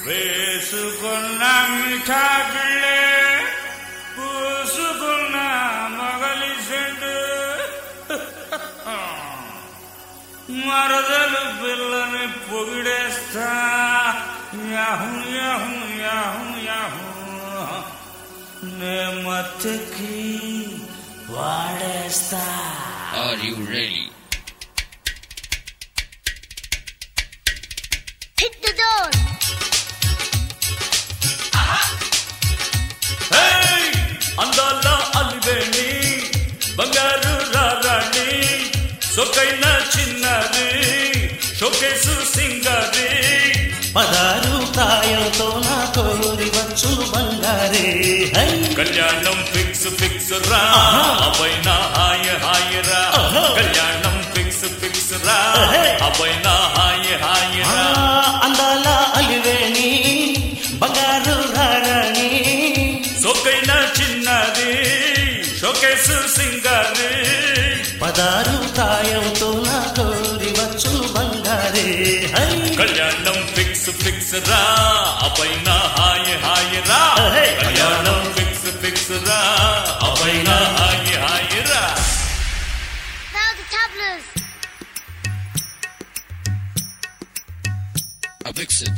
వేసుకున్న మిఠాపిల్లే పూసుకున్న మొగలి సెండు మరదలు పిల్లని పొగిడేస్తా యాహు యాహు యాహు యాహు నే మత్తకి వాడేస్తా Are you ready? Hit the door. Hey! అందాల అలివేణి బంగారు రారాణి సొకైన చిన్నది షోకేసు సింగది పదారు ప్రాయంతో నా కోరి వచ్చును బంగారే హై కళ్యాణం ఫిక్స్ ఫిక్స్ రా అపైన హాయ్ హాయ్ రా కళ్యాణం ఫిక్స్ ఫిక్స్ రా అపైన హాయ్ హాయ్ ఆ, రా అందాల అలివేణి బంగారు రారాణి సొకైన చిన్నది షోకేసు సింగది పదారు ప్రాయంతో నా కోరి వచ్చును బంగారే హై కళ్యాణం ఫిక్స్ ఫిక్స్ రా అపైన హాయ్ హాయ్ రా హే! కళ్యాణం ఫిక్స్ ఫిక్స్ రా అపైన హాయ్ హాయ్ రా Now the tablas. A Vixen.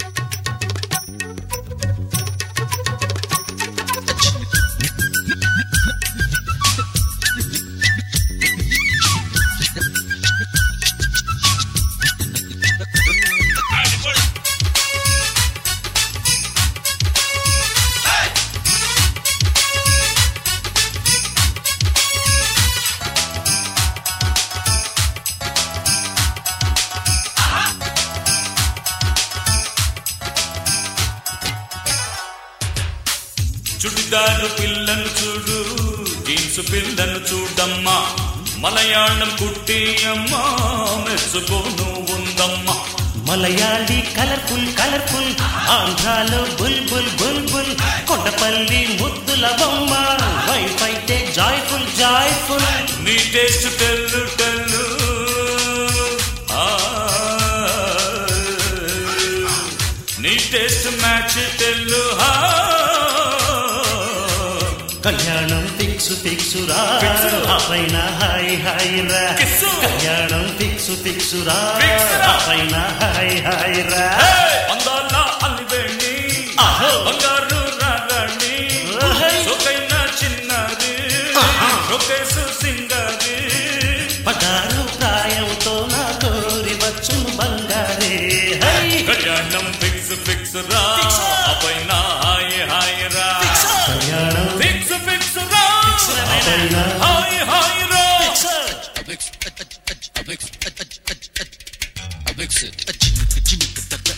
Churidar పిల్లను చూడు జీన్స్ పిల్లను చూడమ్మా మలయాళం కుట్టి అమ్మా మెచ్చుకోను ఉందమ్మా మలయాళీ కలర్ఫుల్ కలర్ఫుల్ ఆంధ్రాలో బుల్ బుల్ బుల్ బుల్ కొండపల్లి ముద్దుల బొమ్మ వైఫ్ అయితే జాయ్ఫుల్ జాయ్ఫుల్ నీ టేస్ట్ టెల్లు టెల్లు ఆ, నీ టేస్ట్ మ్యాచ్ టెల్లు హా. కళ్యాణం ఫిక్స్ ఫిక్స్ రా Fix. ఆ పైన హాయ్ హాయ్ రా Kiss. కళ్యాణం ఫిక్స్ ఫిక్స్ రా Fix. ఆ పైన హాయ్ హాయ్ రా హే! అందాల అలివేణి ఆహో. బంగారు రాగాణి ఓహై. సొకైన చిన్నది షోకేసు సింగది పదారు ప్రాయంతో నా కోరి వచ్చును బంగారే హై కళ్యాణం ఫిక్స్ ఫిక్స్ రా అపైన హాయ్ హాయ్ రా కళ్యాణం ఫిక్స్ ఫిక్స్ రా ఆ పైన హాయ్ హాయ్ రా A Vixen. A Vixen. A Vixen.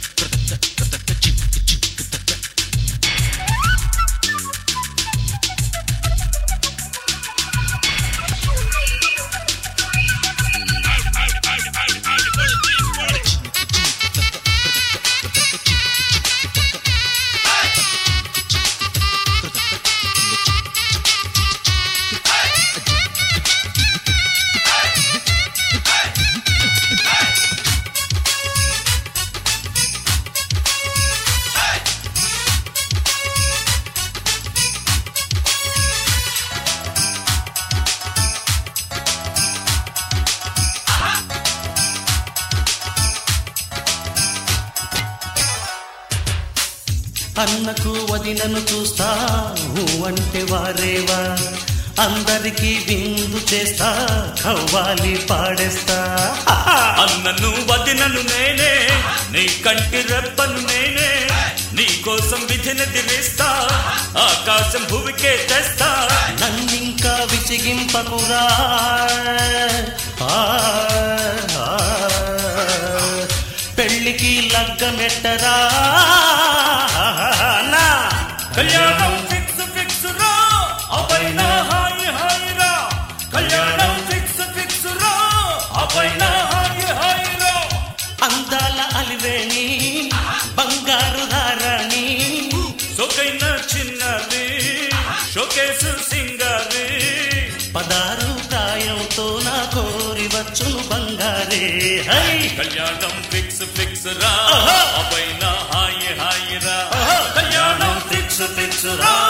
అన్నకు వదినను చూస్తా ఊ అంటే వారేవా అందరికీ విందు చేస్తా కవ్వాలి పాడేస్తా అన్నను వదినను నేనే నీ కంటి రెప్పను నేనే నీ కోసం విధిని దిలిస్తా ఆకాశం భూమికే తెస్తా నన్నింకా విసిగింపకురా ఆ, ఆ, పెళ్ళికి లగ్గమెట్టరా నా కళ్యాణం ఫిక్స్ ఫిక్స్ రా అపైన హాయ్ హాయ్ రా కళ్యాణం ఫిక్స్ ఫిక్స్ రా అపైన హాయ్ హాయ్ రా అందాల అలివేణి బంగారు ధారాణి సొకైన చిన్నది షోకేసు సింగది పదారు ప్రాయంతో నా కోరి నచ్చును బంగారే హై కళ్యాణం ఫిక్స్ ఫిక్స్ రా ఆహా. అపైన హాయి హాయి రా ఆహా. కళ్యాణం ఫిక్స్ ఫిక్స్ రా